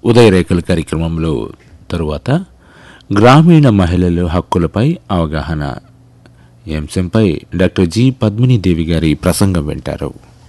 ఉదయరేఖల కార్యక్రమంలో తరువాత గ్రామీణ మహిళల హక్కులపై అవగాహన ఈ అంశంపై డాక్టర్ జి పద్మినీదేవి గారి ప్రసంగం వింటారు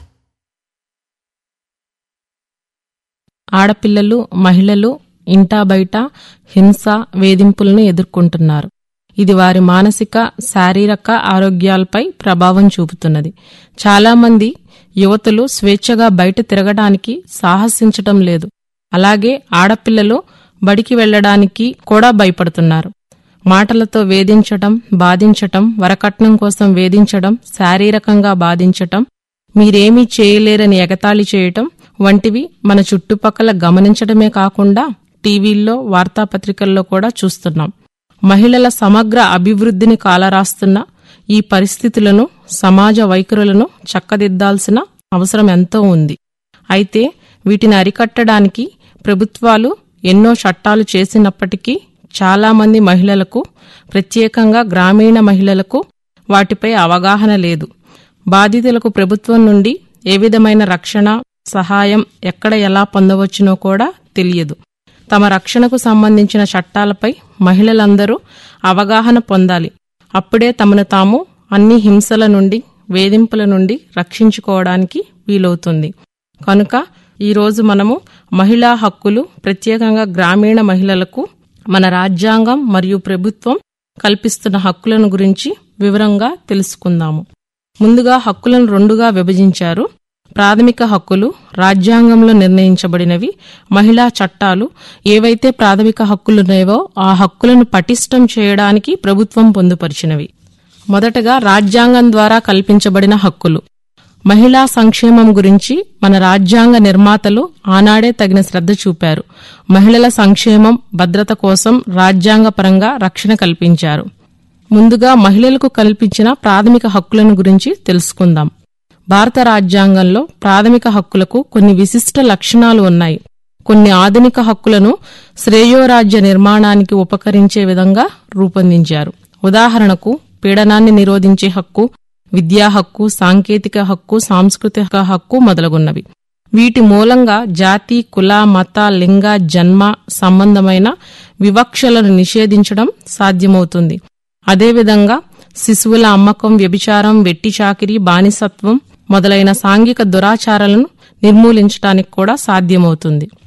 ఆడపిల్లలు మహిళలు ఇంటా బయట హింస వేధింపులను ఎదుర్కొంటున్నారు ఇది వారి మానసిక శారీరక ఆరోగ్యాలపై ప్రభావం చూపుతున్నది చాలామంది యువతులు స్వేచ్ఛగా బయట తిరగడానికి సాహసించటం లేదు అలాగే ఆడపిల్లలు బడికి వెళ్లడానికి కూడా భయపడుతున్నారు మాటలతో వేధించటం బాధించటం వరకట్నం కోసం వేధించడం శారీరకంగా బాధించటం మీరేమీ చేయలేరని ఎగతాళి చేయటం వంటివి మన చుట్టుపక్కల గమనించడమే కాకుండా టీవీల్లో వార్తాపత్రికల్లో కూడా చూస్తున్నాం మహిళల సమగ్ర అభివృద్ధిని కాలరాస్తున్న ఈ పరిస్థితులను సమాజ వైఖరులను చక్కదిద్దాల్సిన అవసరం ఎంతో ఉంది అయితే వీటిని అరికట్టడానికి ప్రభుత్వాలు ఎన్నో చట్టాలు చేసినప్పటికీ చాలామంది మహిళలకు ప్రత్యేకంగా గ్రామీణ మహిళలకు వాటిపై అవగాహన లేదు బాధితులకు ప్రభుత్వం నుండి ఏ విధమైన రక్షణ సహాయం ఎక్కడ ఎలా పొందవచ్చునో కూడా తెలియదు తమ రక్షణకు సంబంధించిన చట్టాలపై మహిళలందరూ అవగాహన పొందాలి అప్పుడే తమను తాము అన్ని హింసల నుండి వేధింపుల నుండి రక్షించుకోవడానికి వీలవుతుంది కనుక ఈరోజు మనము మహిళా హక్కులు ప్రత్యేకంగా గ్రామీణ మహిళలకు మన రాజ్యాంగం మరియు ప్రభుత్వం కల్పిస్తున్న హక్కులను గురించి వివరంగా తెలుసుకుందాము ముందుగా హక్కులను రెండుగా విభజించారు ప్రాథమిక హక్కులు రాజ్యాంగంలో నిర్ణయించబడినవి మహిళా చట్టాలు ఏవైతే ప్రాథమిక హక్కులున్నాయో ఆ హక్కులను పటిష్టం చేయడానికి ప్రభుత్వం పొందుపరిచినవి మొదటగా రాజ్యాంగం ద్వారా కల్పించబడిన హక్కులు మహిళా సంక్షేమం గురించి మన రాజ్యాంగ నిర్మాతలు ఆనాడే తగిన శ్రద్ధ చూపారు మహిళల సంక్షేమం భద్రత కోసం రాజ్యాంగపరంగా రక్షణ కల్పించారు ముందుగా మహిళలకు కల్పించిన ప్రాథమిక హక్కులను గురించి తెలుసుకుందాం భారత రాజ్యాంగంలో ప్రాథమిక హక్కులకు కొన్ని విశిష్ట లక్షణాలు ఉన్నాయి కొన్ని ఆధునిక హక్కులను శ్రేయోరాజ్య నిర్మాణానికి ఉపకరించే విధంగా రూపొందించారు ఉదాహరణకు పీడనాన్ని నిరోధించే హక్కు విద్యా హక్కు సాంకేతిక హక్కు సాంస్కృతిక హక్కు మొదలగున్నవి వీటి మూలంగా జాతి కుల మత లింగ జన్మ సంబంధమైన వివక్షలను నిషేధించడం సాధ్యమవుతుంది అదేవిధంగా శిశువుల అమ్మకం వ్యభిచారం వెట్టి చాకిరీ బానిసత్వం మొదలైన సాంఘిక దురాచారాలను నిర్మూలించడానికి కూడా సాధ్యమవుతుంది